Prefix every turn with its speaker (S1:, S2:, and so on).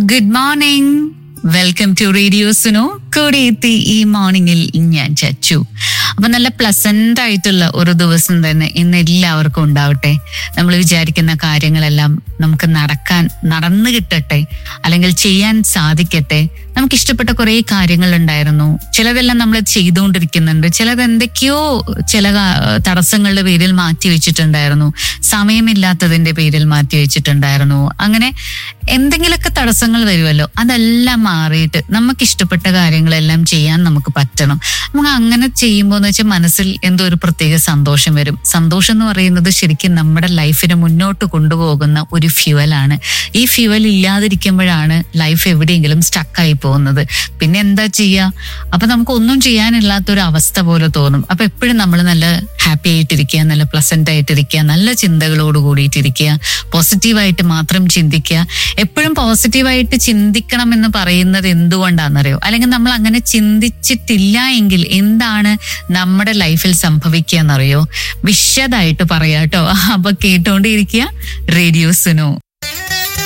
S1: good morning welcome to radio Suno കൂടെ എത്തി ഈ മോർണിംഗിൽ ഞാൻ ചച്ചു അപ്പൊ നല്ല പ്ലസന്റ് ആയിട്ടുള്ള ഒരു ദിവസം തന്നെ ഇന്ന് എല്ലാവർക്കും ഉണ്ടാവട്ടെ നമ്മൾ വിചാരിക്കുന്ന കാര്യങ്ങളെല്ലാം നമുക്ക് നടക്കാൻ നടന്നു കിട്ടട്ടെ അല്ലെങ്കിൽ ചെയ്യാൻ സാധിക്കട്ടെ നമുക്ക് ഇഷ്ടപ്പെട്ട കുറെ കാര്യങ്ങൾ ഉണ്ടായിരുന്നു ചിലതെല്ലാം നമ്മൾ ചെയ്തുകൊണ്ടിരിക്കുന്നുണ്ട് ചിലത് എന്തൊക്കെയോ ചില കാ- തടസ്സങ്ങളുടെ പേരിൽ മാറ്റി വെച്ചിട്ടുണ്ടായിരുന്നു സമയമില്ലാത്തതിന്റെ പേരിൽ മാറ്റി വെച്ചിട്ടുണ്ടായിരുന്നു അങ്ങനെ എന്തെങ്കിലുമൊക്കെ തടസ്സങ്ങൾ വരുമല്ലോ അതെല്ലാം മാറിയിട്ട് നമുക്ക് ഇഷ്ടപ്പെട്ട കാര്യങ്ങളെല്ലാം ചെയ്യാൻ നമുക്ക് പറ്റണം നമുക്ക് അങ്ങനെ ചെയ്യുമ്പോൾ എന്ന് വെച്ചാൽ മനസ്സിൽ എന്തോ ഒരു പ്രത്യേക സന്തോഷം വരും സന്തോഷം എന്ന് പറയുന്നത് ശരിക്കും നമ്മുടെ ലൈഫിനെ മുന്നോട്ട് കൊണ്ടുപോകുന്ന ഒരു ഫ്യുവലാണ് ഈ ഫ്യുവൽ ഇല്ലാതിരിക്കുമ്പോഴാണ് ലൈഫ് എവിടെയെങ്കിലും സ്റ്റക്കായി പോകുന്നത് പിന്നെ എന്താ ചെയ്യുക അപ്പൊ നമുക്ക് ഒന്നും ചെയ്യാനില്ലാത്ത ഒരു അവസ്ഥ പോലെ തോന്നും അപ്പൊ എപ്പോഴും നമ്മൾ നല്ല ഹാപ്പി ആയിട്ടിരിക്കുക നല്ല പ്ലസന്റ് ആയിട്ടിരിക്കുക നല്ല ചിന്തകളോട് കൂടിയിട്ടിരിക്കുക പോസിറ്റീവായിട്ട് മാത്രം ചിന്തിക്കുക എപ്പോഴും പോസിറ്റീവായിട്ട് ചിന്തിക്കണം എന്ന് പറയുന്നത് എന്തുകൊണ്ടാണെന്നറിയോ അല്ലെങ്കിൽ നമ്മൾ അങ്ങനെ ചിന്തിച്ചിട്ടില്ല എങ്കിൽ എന്താണ് നമ്മുടെ ലൈഫിൽ സംഭവിക്കുക എന്നറിയോ വിശദമായിട്ട് പറയാട്ടോ അപ്പൊ കേട്ടോണ്ടിരിക്കുക റേഡിയോ സുനോ